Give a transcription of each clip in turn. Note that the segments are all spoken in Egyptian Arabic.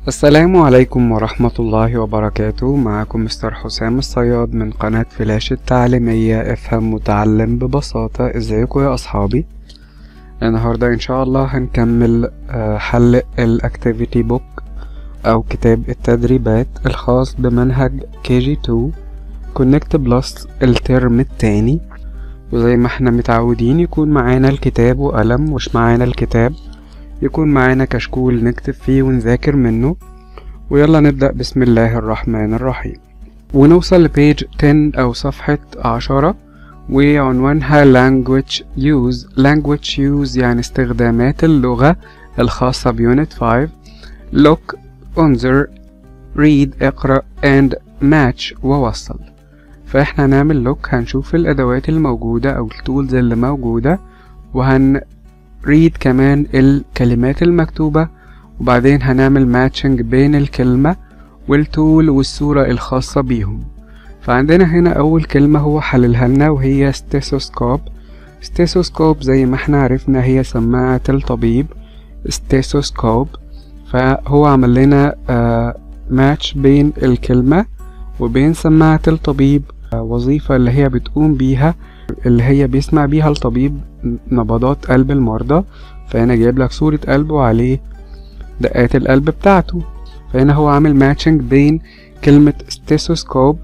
السلام عليكم ورحمة الله وبركاته معكم مستر حسام الصياد من قناة فلاش التعليمية افهم وتعلم ببساطة ازيكم يا اصحابي النهاردة ان شاء الله هنكمل آه، حل الاكتيفيتي بوك او كتاب التدريبات الخاص بمنهج كي جي 2 كونكت بلس الترم التاني وزي ما احنا متعودين يكون معانا الكتاب وقلم وش معانا الكتاب يكون معانا كشكول نكتب فيه ونذاكر منه ويلا نبدأ بسم الله الرحمن الرحيم ونوصل لبيج 10 أو صفحة عشرة وعنوانها language use language use يعني استخدامات اللغة الخاصة بيونت 5 look انظر read اقرأ and match ووصل فاحنا هنعمل look هنشوف الأدوات الموجودة أو التولز اللي موجودة وهن read كمان الكلمات المكتوبة وبعدين هنعمل ماتشنج بين الكلمة والتول والصورة الخاصة بيهم فعندنا هنا أول كلمة هو حللها لنا وهي ستيثوسكوب ستيثوسكوب زي ما احنا عرفنا هي سماعة الطبيب ستيثوسكوب فهو عمل لنا ماتش بين الكلمة وبين سماعة الطبيب آه، وظيفة اللي هي بتقوم بيها اللي هي بيسمع بيها الطبيب نبضات قلب المرضى فهنا جايب لك صورة قلب وعليه دقات القلب بتاعته فهنا هو عامل ماتشنج بين كلمة ستيثوسكوب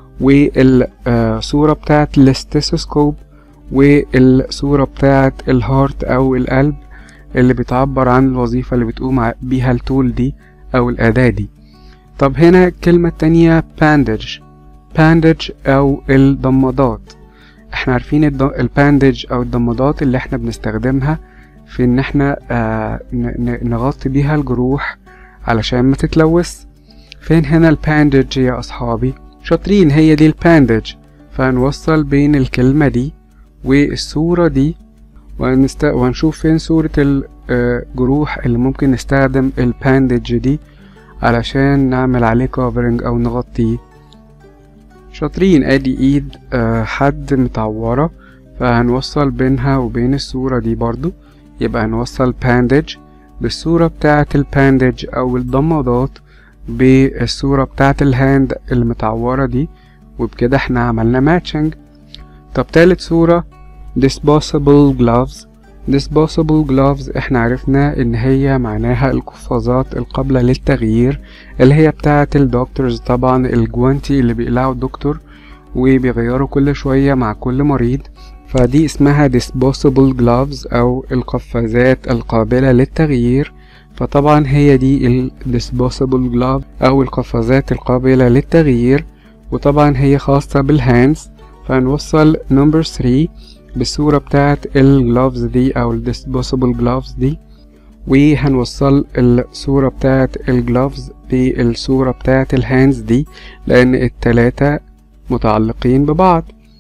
والصورة بتاعت الستيثوسكوب والصورة بتاعت الهارت أو القلب اللي بتعبر عن الوظيفة اللي بتقوم بيها التول دي أو الأداة دي طب هنا الكلمة التانية باندج باندج أو الضمادات احنا عارفين الباندج او الضمادات اللي احنا بنستخدمها في ان احنا آه نغطي بيها الجروح علشان ما تتلوث فين هنا الباندج يا اصحابي شاطرين هي دي الباندج فهنوصل بين الكلمة دي والصورة دي ونست... وهنشوف فين صورة الجروح اللي ممكن نستخدم الباندج دي علشان نعمل عليه كوفرنج او نغطيه شاطرين ادي ايد آه حد متعورة فهنوصل بينها وبين الصورة دي برضو يبقى هنوصل باندج بالصورة بتاعة الباندج او الضمادات بالصورة بتاعة الهاند المتعورة دي وبكده احنا عملنا ماتشنج طب تالت صورة disposable gloves disposable gloves احنا عرفنا ان هي معناها القفازات القابلة للتغيير اللي هي بتاعة الدكتورز طبعا الجوانتي اللي بيقلعوا الدكتور وبيغيروا كل شوية مع كل مريض فدي اسمها disposable gloves او القفازات القابلة للتغيير فطبعا هي دي ال disposable glove او القفازات القابلة للتغيير وطبعا هي خاصة بالهاندز فهنوصل نمبر 3 بالصورة بتاعت الجلوفز دي أو الديسبوسيبل جلوفز دي وهنوصل الصورة بتاعت الجلوفز بالصورة بتاعت الهاندز دي لأن التلاتة متعلقين ببعض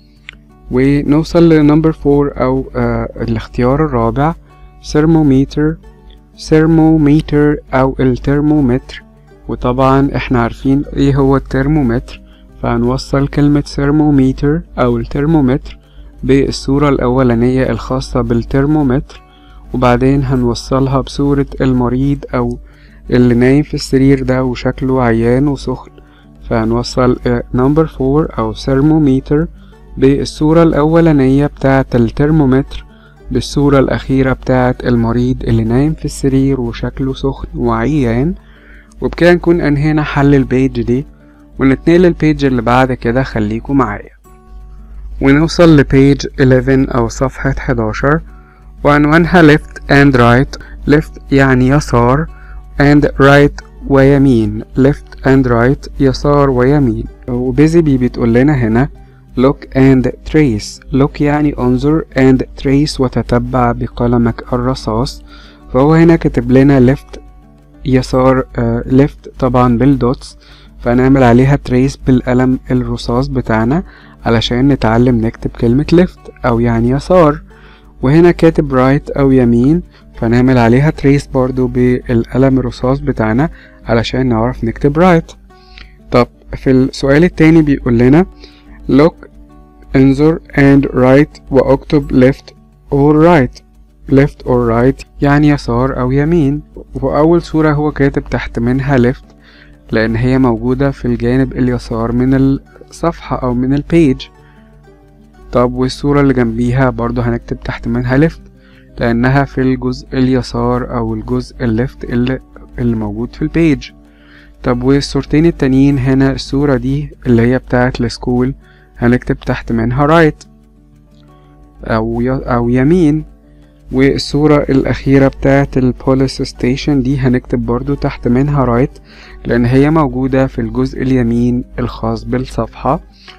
ونوصل لنمبر فور أو آه الاختيار الرابع ثرموميتر ثرموميتر أو الترمومتر وطبعا احنا عارفين ايه هو الترمومتر فهنوصل كلمة ثرموميتر أو الترمومتر بالصورة الأولانية الخاصة بالترمومتر وبعدين هنوصلها بصورة المريض أو اللي نايم في السرير ده وشكله عيان وسخن فهنوصل نمبر فور أو ثرموميتر بالصورة الأولانية بتاعة الترمومتر بالصورة الأخيرة بتاعة المريض اللي نايم في السرير وشكله سخن وعيان وبكده نكون أنهينا حل البيج دي ونتنقل للبيج اللي بعد كده خليكم معايا ونوصل لبيج 11 أو صفحة 11 وعنوانها left and right left يعني يسار and right ويمين left and right يسار ويمين وبيزي بي بتقول لنا هنا look and trace look يعني انظر and trace وتتبع بقلمك الرصاص فهو هنا كاتب لنا left يسار uh, left طبعا بالدوتس فنعمل عليها trace بالقلم الرصاص بتاعنا علشان نتعلم نكتب كلمة left أو يعني يسار وهنا كاتب right أو يمين فنعمل عليها trace برضو بالقلم الرصاص بتاعنا علشان نعرف نكتب right طب في السؤال التاني بيقول لنا look انظر and write واكتب left or right left or right يعني يسار أو يمين وأول صورة هو كاتب تحت منها left لأن هي موجودة في الجانب اليسار من الصفحة أو من البيج طب والصورة اللي جنبيها برضو هنكتب تحت منها left لأنها في الجزء اليسار أو الجزء الليفت اللي, اللي موجود في البيج طب والصورتين التانيين هنا الصورة دي اللي هي بتاعة السكول هنكتب تحت منها right أو, أو يمين والصورة الأخيرة بتاعة البوليس ستيشن دي هنكتب برضو تحت منها right لأن هي موجودة في الجزء اليمين الخاص بالصفحة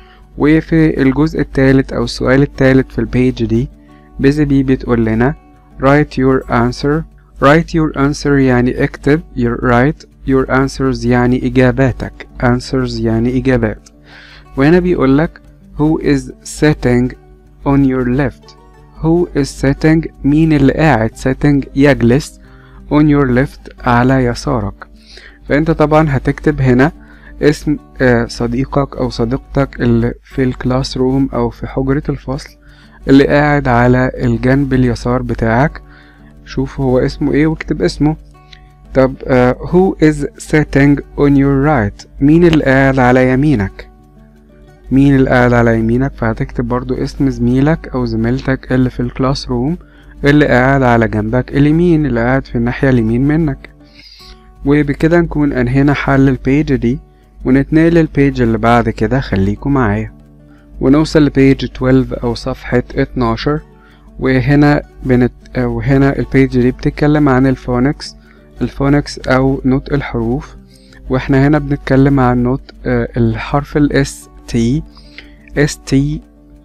وفي الجزء الثالث أو السؤال الثالث في البيج دي بيزي بي بتقول لنا write your answer write your answer يعني اكتب your write your answers يعني إجاباتك answers يعني إجابات وهنا بيقول لك who is sitting on your left who is sitting مين اللي قاعد sitting يجلس on your left على يسارك فانت طبعا هتكتب هنا اسم صديقك او صديقتك اللي في الكلاس روم او في حجرة الفصل اللي قاعد على الجنب اليسار بتاعك شوف هو اسمه ايه واكتب اسمه طب uh, who is sitting on your right مين اللي قاعد على يمينك مين اللي قاعد على يمينك فهتكتب برضو اسم زميلك او زميلتك اللي في الكلاس روم اللي قاعد على جنبك اليمين اللي قاعد في الناحية اليمين منك وبكده نكون انهينا حل البيج دي ونتنقل للبيج اللي بعد كده خليكم معايا ونوصل لبيج 12 او صفحة 12 وهنا بنت وهنا البيج دي بتتكلم عن الفونكس الفونكس او نطق الحروف واحنا هنا بنتكلم عن نطق الحرف الاس تي اس تي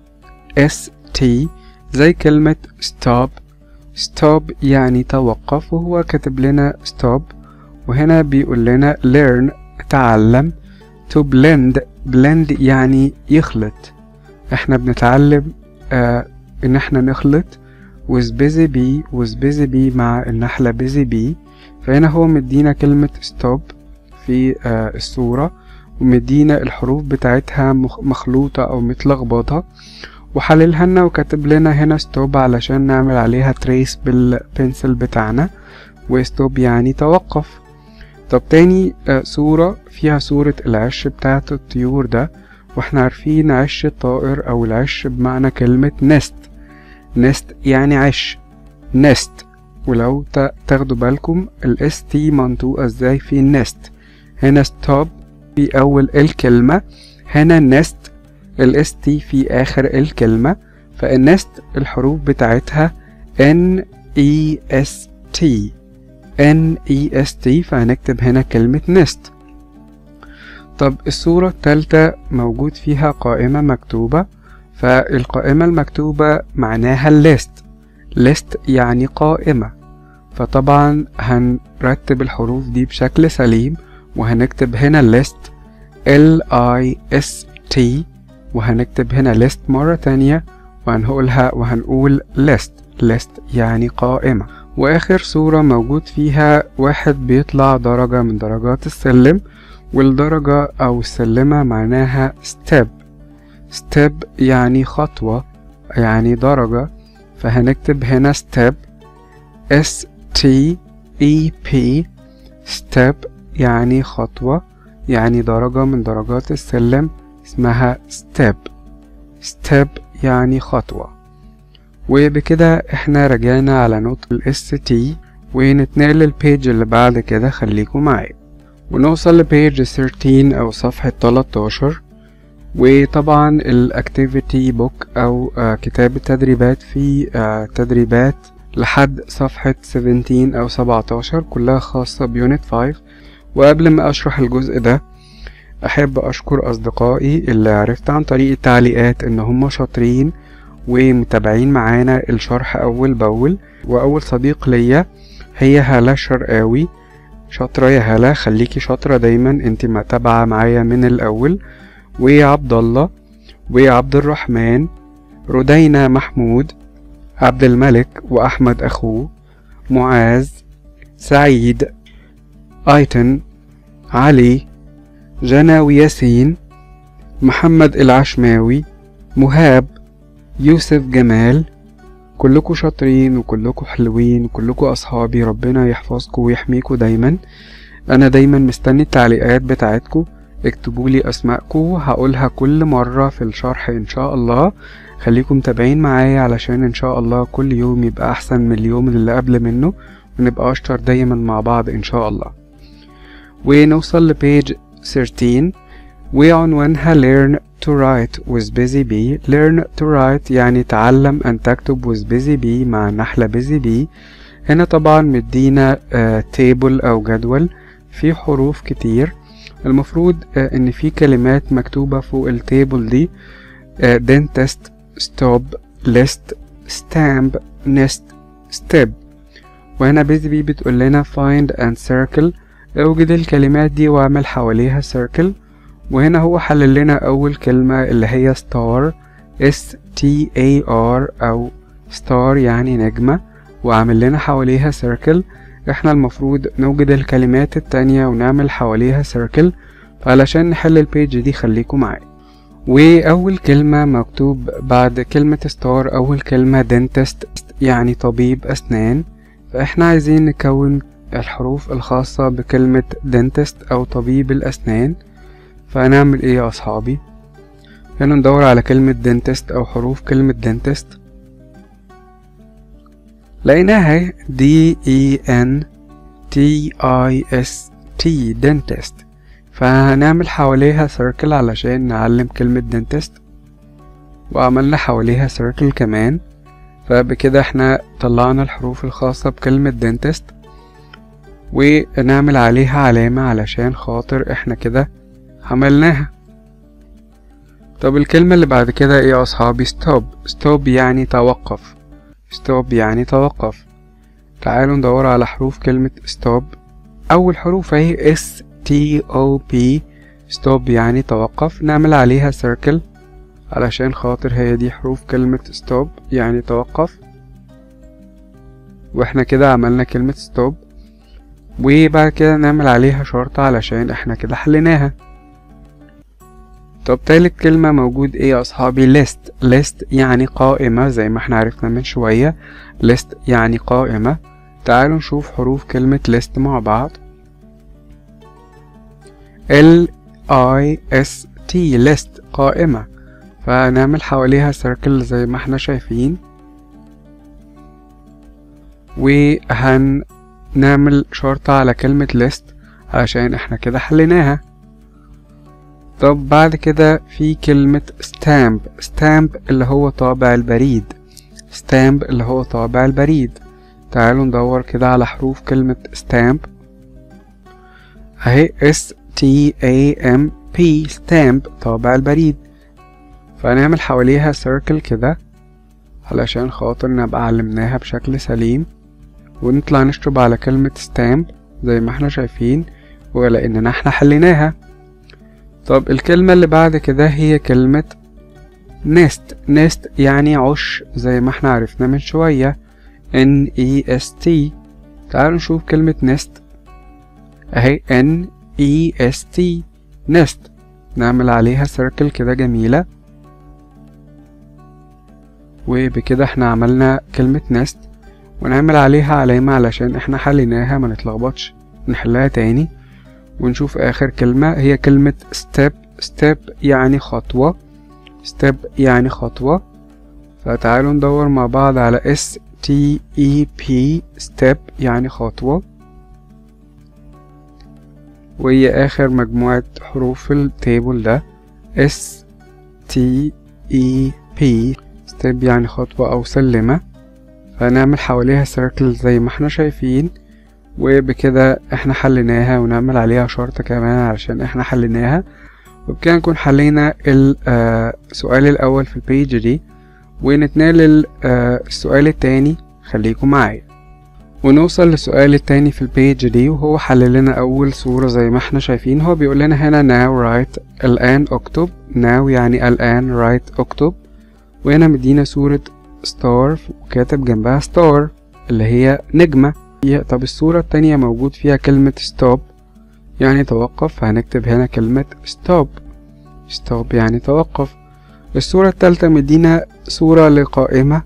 اس تي زي كلمة stop stop يعني توقف وهو كاتب لنا stop وهنا بيقول لنا learn تعلم to blend blend يعني يخلط احنا بنتعلم آه ان احنا نخلط with busy bee with busy bee مع النحلة busy bee فهنا هو مدينا كلمة stop في آه الصورة ومدينا الحروف بتاعتها مخلوطة أو متلخبطة وحللها لنا وكاتب لنا هنا ستوب علشان نعمل عليها تريس بالبنسل بتاعنا وستوب يعني توقف طب تاني آه صورة فيها صورة العش بتاعت الطيور ده واحنا عارفين عش الطائر أو العش بمعنى كلمة نست نست يعني عش نست ولو تاخدوا بالكم الاس تي منطوقة ازاي في النست هنا ستوب في أول الكلمة هنا نست الاس تي في آخر الكلمة فالنست الحروف بتاعتها N E S T N E S T فهنكتب هنا كلمة نست طب الصورة التالتة موجود فيها قائمة مكتوبة فالقائمة المكتوبة معناها الليست list يعني قائمة فطبعا هنرتب الحروف دي بشكل سليم وهنكتب هنا list L I S T وهنكتب هنا list مرة تانية وهنقولها وهنقول list list يعني قائمة وآخر صورة موجود فيها واحد بيطلع درجة من درجات السلم والدرجة أو السلمة معناها step step يعني خطوة يعني درجة فهنكتب هنا step S T E P step يعني خطوة يعني درجة من درجات السلم اسمها step step يعني خطوة وبكده احنا رجعنا على نطق ال ST ونتنقل للبيج اللي بعد كده خليكم معايا ونوصل لبيج 13 أو صفحة 13 وطبعا الاكتيفيتي بوك أو آه كتاب التدريبات في آه تدريبات لحد صفحة 17 أو 17 كلها خاصة بيونت 5 وقبل ما أشرح الجزء ده أحب أشكر أصدقائي اللي عرفت عن طريق التعليقات إن هم شاطرين ومتابعين معانا الشرح أول بأول وأول صديق ليا هي هالة شرقاوي شاطرة يا هالة خليكي شاطرة دايما انت متابعة معايا من الأول وعبد الله وعبد الرحمن ردينا محمود عبد الملك وأحمد أخوه معاذ سعيد أيتن علي جنى وياسين محمد العشماوي مهاب يوسف جمال كلكم شاطرين وكلكم حلوين وكلكم أصحابي ربنا يحفظكم ويحميكم دايما أنا دايما مستني التعليقات بتاعتكم اكتبولي أسماءكم هقولها كل مرة في الشرح إن شاء الله خليكم متابعين معايا علشان إن شاء الله كل يوم يبقى أحسن من اليوم اللي قبل منه ونبقى أشطر دايما مع بعض إن شاء الله ونوصل لبيج 13 وعنوانها learn to write with busy bee learn to write يعني تعلم أن تكتب with busy bee مع نحلة busy bee هنا طبعا مدينا uh, table أو جدول فيه حروف كتير المفروض uh, إن في كلمات مكتوبة فوق التيبل دي uh, dentist stop list stamp nest step وهنا busy bee بتقول لنا find and circle اوجد الكلمات دي واعمل حواليها circle وهنا هو حلل لنا أول كلمة اللي هي ستار S T A R أو ستار يعني نجمة وعامل لنا حواليها سيركل احنا المفروض نوجد الكلمات التانية ونعمل حواليها سيركل فعلشان نحل البيج دي خليكم معايا وأول كلمة مكتوب بعد كلمة ستار أول كلمة دنتست يعني طبيب أسنان فاحنا عايزين نكون الحروف الخاصة بكلمة دنتست أو طبيب الأسنان فهنعمل ايه يا اصحابي هنا ندور على كلمة دنتست او حروف كلمة دنتست لقيناها دي اي ان تي اي اس تي دنتست فهنعمل حواليها سيركل علشان نعلم كلمة دنتست وعملنا حواليها سيركل كمان فبكده احنا طلعنا الحروف الخاصة بكلمة دنتست ونعمل عليها علامة علشان خاطر احنا كده عملناها طب الكلمة اللي بعد كده ايه يا اصحابي ستوب ستوب يعني توقف ستوب يعني توقف تعالوا ندور على حروف كلمة ستوب اول حروف اهي اس تي او بي ستوب يعني توقف نعمل عليها سيركل علشان خاطر هي دي حروف كلمة ستوب يعني توقف واحنا كده عملنا كلمة ستوب وبعد كده نعمل عليها شرطة علشان احنا كده حليناها طب تالت كلمة موجود ايه يا اصحابي list list يعني قائمة زي ما احنا عرفنا من شوية list يعني قائمة تعالوا نشوف حروف كلمة list مع بعض L I S T list قائمة فنعمل حواليها سيركل زي ما احنا شايفين وهنعمل شرطة على كلمة list عشان احنا كده حليناها طب بعد كده في كلمة stamp stamp اللي هو طابع البريد stamp اللي هو طابع البريد تعالوا ندور كده على حروف كلمة stamp اهي S T A M P stamp طابع البريد فهنعمل حواليها circle كده علشان خاطر نبقى علمناها بشكل سليم ونطلع نشطب على كلمة stamp زي ما احنا شايفين ولأننا احنا حليناها طب الكلمة اللي بعد كده هي كلمة nest nest يعني عش زي ما احنا عرفنا من شوية N E S T تعالوا نشوف كلمة nest اهي N E S T nest نعمل عليها سيركل كده جميلة وبكده احنا عملنا كلمة nest ونعمل عليها علامة علشان احنا حليناها ما نتلخبطش نحلها تاني ونشوف آخر كلمة هي كلمة step step يعني خطوة step يعني خطوة فتعالوا ندور مع بعض على S T E P step يعني خطوة وهي آخر مجموعة حروف في التيبل ده S T E P step يعني خطوة أو سلمة فنعمل حواليها سيركل زي ما احنا شايفين وبكده احنا حليناها ونعمل عليها شرطة كمان علشان احنا حليناها وبكده نكون حلينا السؤال الأول في البيج دي ونتنقل للسؤال التاني خليكم معايا ونوصل للسؤال التاني في البيج دي وهو حل لنا أول صورة زي ما احنا شايفين هو بيقول لنا هنا now write الآن اكتب now يعني الآن write اكتب وهنا مدينا صورة ستار وكاتب جنبها ستار اللي هي نجمة طب الصورة التانية موجود فيها كلمة stop يعني توقف فهنكتب هنا كلمة stop stop يعني توقف الصورة التالتة مدينا صورة لقائمة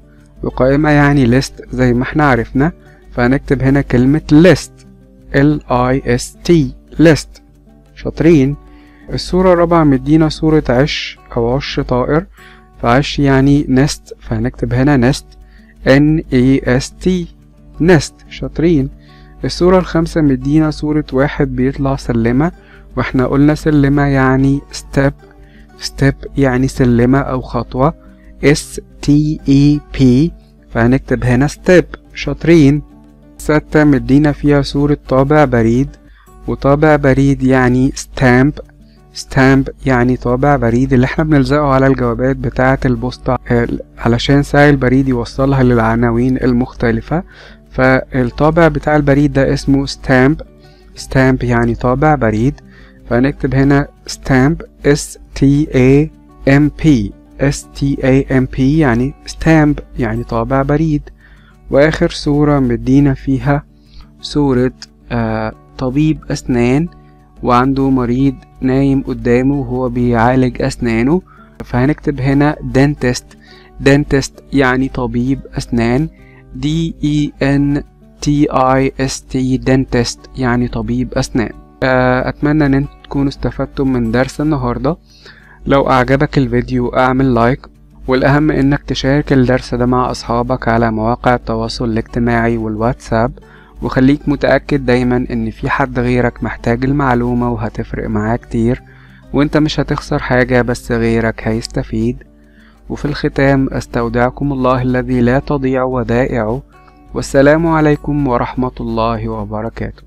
وقائمة يعني list زي ما احنا عرفنا فهنكتب هنا كلمة list L I S T list شاطرين الصورة الرابعة مدينا صورة عش أو عش طائر فعش يعني نست فهنكتب هنا نست N A S T نست شاطرين الصورة الخامسة مدينا صورة واحد بيطلع سلمة واحنا قلنا سلمة يعني step step يعني سلمة أو خطوة S T E P فهنكتب هنا step شاطرين ستة مدينا فيها صورة طابع بريد وطابع بريد يعني stamp stamp يعني طابع بريد اللي احنا بنلزقه على الجوابات بتاعة البوسطة علشان سعي البريد يوصلها للعناوين المختلفة فالطابع بتاع البريد ده اسمه stamp stamp يعني طابع بريد فهنكتب هنا stamp S T A M P S T A M P يعني stamp يعني طابع بريد وآخر صورة مدينا فيها صورة آه طبيب أسنان وعنده مريض نايم قدامه وهو بيعالج أسنانه فهنكتب هنا dentist dentist يعني طبيب أسنان D E N T I S T dentist يعني طبيب أسنان أتمنى أن انتم تكونوا استفدتم من درس النهاردة لو أعجبك الفيديو أعمل لايك والأهم إنك تشارك الدرس ده مع أصحابك على مواقع التواصل الاجتماعي والواتساب وخليك متأكد دايما إن في حد غيرك محتاج المعلومة وهتفرق معاه كتير وانت مش هتخسر حاجة بس غيرك هيستفيد وفي الختام استودعكم الله الذي لا تضيع ودائعه والسلام عليكم ورحمة الله وبركاته